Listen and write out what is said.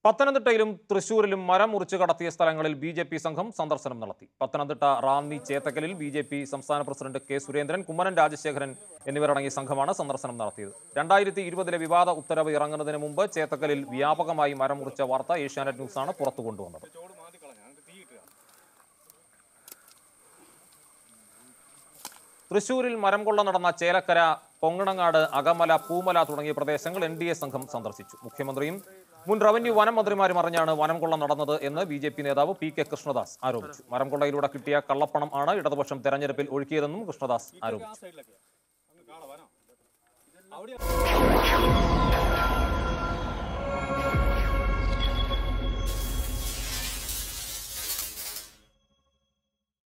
പത്തനംതിട്ടയിലും തൃശൂരിലും മരം മുറിച്ചു കടത്തിയ സ്ഥലങ്ങളിൽ ബി ജെ പി സംഘം സന്ദർശനം നടത്തി പത്തനംതിട്ട റാന്നി ചേത്തക്കലിൽ ബി ജെ പി സംസ്ഥാന പ്രസിഡന്റ് കെ സുരേന്ദ്രൻ കുമ്മനം രാജശേഖരൻ എന്നിവരടങ്ങിയ സംഘമാണ് സന്ദർശനം നടത്തിയത് രണ്ടായിരത്തി ഇരുപതിലെ വിവാദ ഉത്തരവ് ഇറങ്ങുന്നതിന് മുമ്പ് ചേത്തക്കലിൽ വ്യാപകമായി മരം മുറിച്ച വാർത്ത ഏഷ്യാനെറ്റ് ന്യൂസാണ് പുറത്തു കൊണ്ടുവന്നത് തൃശൂരിൽ മരം കൊള്ള നടന്ന ചേലക്കര പൊങ്ങണങ്ങാട് അകമല പൂമല തുടങ്ങിയ പ്രദേശങ്ങൾ എൻ ഡി എ സംഘം സന്ദർശിച്ചു മുഖ്യമന്ത്രിയും മുൻ റവന്യൂ വനം മന്ത്രിമാരും അറിഞ്ഞാണ് വനം കൊള്ള നടന്നത് എന്ന് ബി ജെ പി നേതാവ് പി കെ കൃഷ്ണദാസ് ആരോപിച്ചു മരം കൊള്ളയിലൂടെ കിട്ടിയ കള്ളപ്പണം ആണ് ഇടതുപക്ഷം തെരഞ്ഞെടുപ്പിൽ ഒഴുക്കിയതെന്നും കൃഷ്ണദാസ് ആരോപിച്ചു